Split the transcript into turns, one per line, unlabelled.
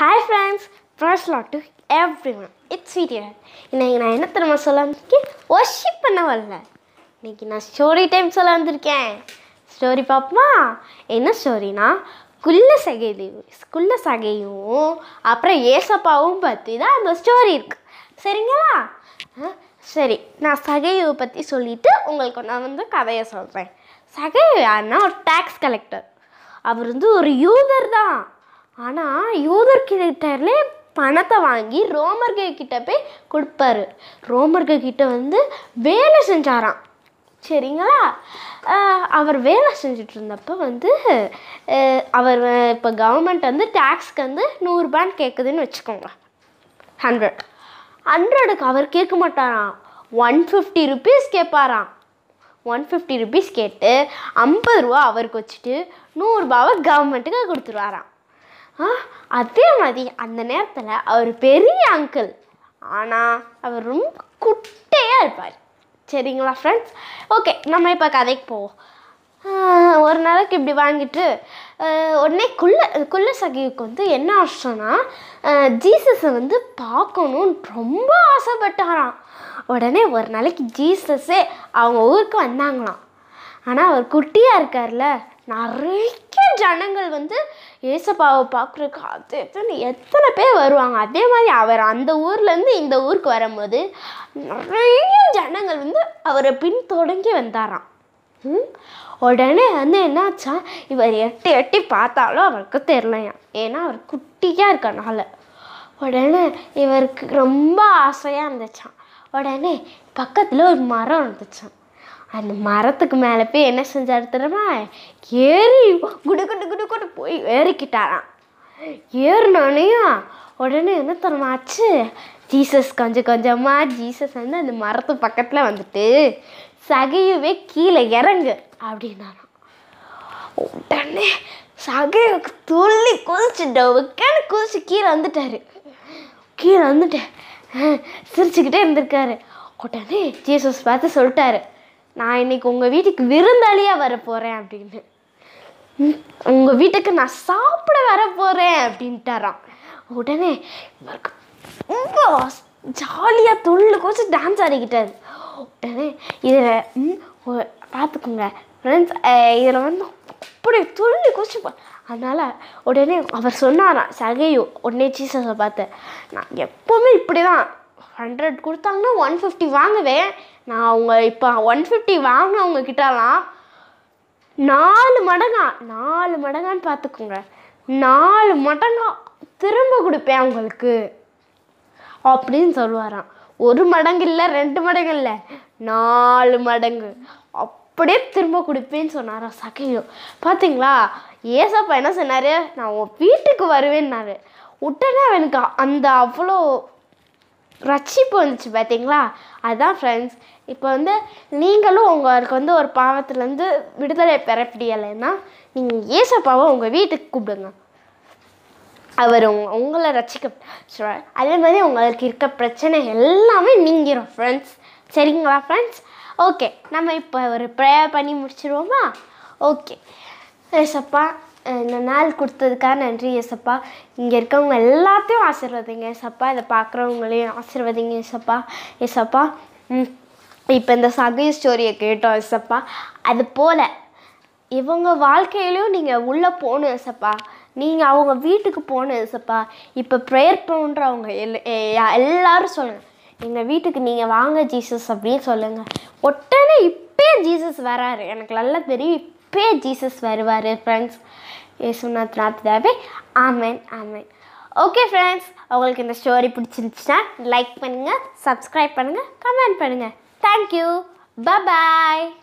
Hi friends first lot to everyone it's video இன்னைக்கு நான் என்ன தெரியுமா சொல்ல வந்திருக்கேன் ஒர்ஷிப் பண்ண வரல இன்னைக்கு நான் ஸ்டோரி டைம் சொல்ல வந்திருக்கேன் ஸ்டோரி பார்ப்போமா என்ன ஸ்டோரினா குள்ள சகையும் குள்ள சகையும் அப்புறம் ஏசப்பாவும் பற்றி தான் அந்த ஸ்டோரி இருக்கு சரிங்களா ஆ, சரி நான் சகையை பற்றி சொல்லிட்டு உங்களுக்கு நான் வந்து கதையை சொல்கிறேன் சகை யாருன்னா ஒரு டேக்ஸ் கலெக்டர் அவர் வந்து ஒரு யூதர் தான் ஆனால் யூதர் கிட்டே பணத்தை வாங்கி ரோமர்கள் கிட்ட போய் கொடுப்பாரு ரோமர்கள் கிட்ட வந்து வேலை செஞ்சாராம் சரிங்களா ஆஹ் அவர் வேலை செஞ்சுட்டு இருந்தப்போ வந்து ஆஹ் அவர் இப்போ கவர்மெண்ட் வந்து டேக்ஸ்க்கு வந்து நூறுரூபான்னு கேட்குதுன்னு வச்சுக்கோங்க ஹண்ட்ரட் ஹண்ட்ரடுக்கு அவர் கேட்க மாட்டாராம் ஒன் ஃபிஃப்டி ருபீஸ் கேட்பாராம் ஒன் ஃபிஃப்டி ருபீஸ் கேட்டு ஐம்பது ரூபா அவருக்கு வச்சுட்டு நூறுரூபாவை கவர்மெண்ட்டுக்கு கொடுத்துருவாராம் ஆ அதே மாதிரி அந்த நேரத்தில் அவர் பெரிய அங்கிள் ஆனால் அவர் ரொம்ப குட்டையாக இருப்பார் சரிங்களா ஃப்ரெண்ட்ஸ் ஓகே நம்ம இப்போ கதைக்கு போவோம் ஆஹ் ஒரு நாளைக்கு இப்படி வாங்கிட்டு ஆஹ் உடனே குள்ள குள்ள சகிவுக்கு வந்து என்ன ஆசைன்னா ஜீசஸை வந்து பார்க்கணுன்னு ரொம்ப ஆசைப்பட்டாராம் உடனே ஒரு நாளைக்கு ஜீசஸே அவங்க ஊருக்கு வந்தாங்களாம் ஆனால் அவர் குட்டியாக இருக்கார்ல நிறைய ஜனங்கள் வந்து ஏசப்பாவை பார்க்குறதுக்கு அது எத்தனை எத்தனை பேர் வருவாங்க அதே மாதிரி அவர் அந்த ஊர்லேருந்து இந்த ஊருக்கு வரும்போது நிறைய ஜனங்கள் வந்து அவரை பின் தொடங்கி வந்தாராம் ம்? உடனே வந்து என்னாச்சா இவர் எட்டி எட்டி பார்த்தாலும் அவருக்கு தெரியலையாம் ஏன்னா அவர் குட்டியாக இருக்கனால உடனே இவருக்கு ரொம்ப ஆசையாக இருந்துச்சான் உடனே பக்கத்தில் ஒரு மரம் இருந்துச்சான் அந்த மரத்துக்கு மேலே போய் என்ன செஞ்சாரு தெரியுமா ஏறி குடு குடு குடு குடு போய் ஏறிக்கிட்டாராம் ஏறினானையும் உடனே என்ன தெரியுமா ஆச்சு ஜீசஸ் கொஞ்சம் கொஞ்சமாக ஜீசஸ் வந்து அந்த மரத்து பக்கத்தில் வந்துட்டு சகையவே கீழே இறங்கு அப்படின்னாராம் உடனே சகையுக்கு துள்ளி குதிச்சுட்டு உட்காந்து குதிச்சு கீழே வந்துட்டாரு கீழே வந்துட்டு அஹ், சிரிச்சுக்கிட்டே இருந்திருக்காரு உடனே ஜீசஸ் பார்த்து சொல்லிட்டாரு நான் இன்னைக்கு உங்கள் வீட்டுக்கு விருந்தாளியாக வர போகிறேன் அப்படின்னு ம், உங்க வீட்டுக்கு நான் சாப்பிட வர போறேன் அப்படின்ட்டாராம் உடனே இவருக்கு ரொம்ப ஜாலியாக துள்ளு கோச்சு டான்ஸ் ஆடிக்கிட்டாரு உடனே இதில் பார்த்துக்கோங்க ஃப்ரெண்ட்ஸ் இதில் வந்து அப்படி துள்ளி கோச்சு அதனால் உடனே அவர் சொன்னாராம் சகையோ உடனே சீசஸை பார்த்து நான் எப்போவுமே இப்படி தான் ஹண்ட்ரட் கொடுத்தாங்கன்னா ஒன் ஃபிஃப்டி வாங்குவேன் நான் அவங்க இப்போ ஒன் ஃபிஃப்டி வாங்கினவங்க கிட்டலாம் நாலு மடங்கா நாலு மடங்கான்னு பார்த்துக்கோங்க நாலு மடங்கா திரும்ப கொடுப்பேன் உங்களுக்கு அப்படின்னு சொல்லுவாராம் ஒரு மடங்கு இல்லை ரெண்டு மடங்கு இல்லை நாலு மடங்கு அப்படியே திரும்ப கொடுப்பேன்னு சொன்னாராம் சகையும் பார்த்தீங்களா ஏசப்பா என்ன சொன்னார் நான் உன் வீட்டுக்கு வருவேன்னாரு உடனே அவனுக்கு அந்த அவ்வளோ ரட்சிப்பு வந்துச்சு பார்த்தீங்களா அதான் ஃப்ரெண்ட்ஸ் இப்போ வந்து நீங்களும் உங்களுக்கு வந்து ஒரு பாவத்துலேருந்து விடுதலை பெற முடியலைன்னா நீங்கள் ஏசப்பாவை உங்கள் வீட்டுக்கு கூப்பிடுங்க அவர் உங்க உங்களை ரசிக்க சொல்றார். அதே மாதிரி உங்களுக்கு இருக்க பிரச்சனை எல்லாமே நீங்கிரும் ஃப்ரெண்ட்ஸ் சரிங்களா ஃப்ரெண்ட்ஸ் ஓகே நம்ம இப்போ ஒரு ப்ரேயர் பண்ணி முடிச்சிருவோமா ஓகே ஏசப்பா இந்த நாள் கொடுத்ததுக்காக நன்றி ஏசப்பா இங்கே இருக்கவங்க எல்லாத்தையும் ஆசீர்வதிங்க ஏசப்பா இதை பார்க்குறவங்களையும் ஆசீர்வதிங்க ஏசப்பா ஏசப்பா ம் இப்போ இந்த சகை ஸ்டோரியை கேட்டோம் ஏசப்பா அது போல் இவங்க வாழ்க்கையிலையும் நீங்கள் உள்ளே போகணும் ஏசப்பா நீங்கள் அவங்க வீட்டுக்கு போகணும் ஏசப்பா இப்போ ப்ரேயர் பண்ணுறவங்க எல் எ- எல்லாரும் சொல்லுங்கள் எங்கள் வீட்டுக்கு நீங்கள் வாங்க ஜீசஸ் அப்படின்னு சொல்லுங்கள் உடனே இப்பயே ஜீசஸ் வராரு எனக்கு நல்லா தெரியும் இப்பயே ஜீசஸ் வருவார் ஃப்ரெண்ட்ஸ் ஏசுநாத் நாத்தாவே ஆமேன் ஆமேன் ஓகே ஃப்ரெண்ட்ஸ் உங்களுக்கு இந்த ஸ்டோரி பிடிச்சிருந்துச்சுன்னா லைக் பண்ணுங்கள் சப்ஸ்கிரைப் பண்ணுங்கள் கமெண்ட் பண்ணுங்கள் தேங்க்யூ பாய்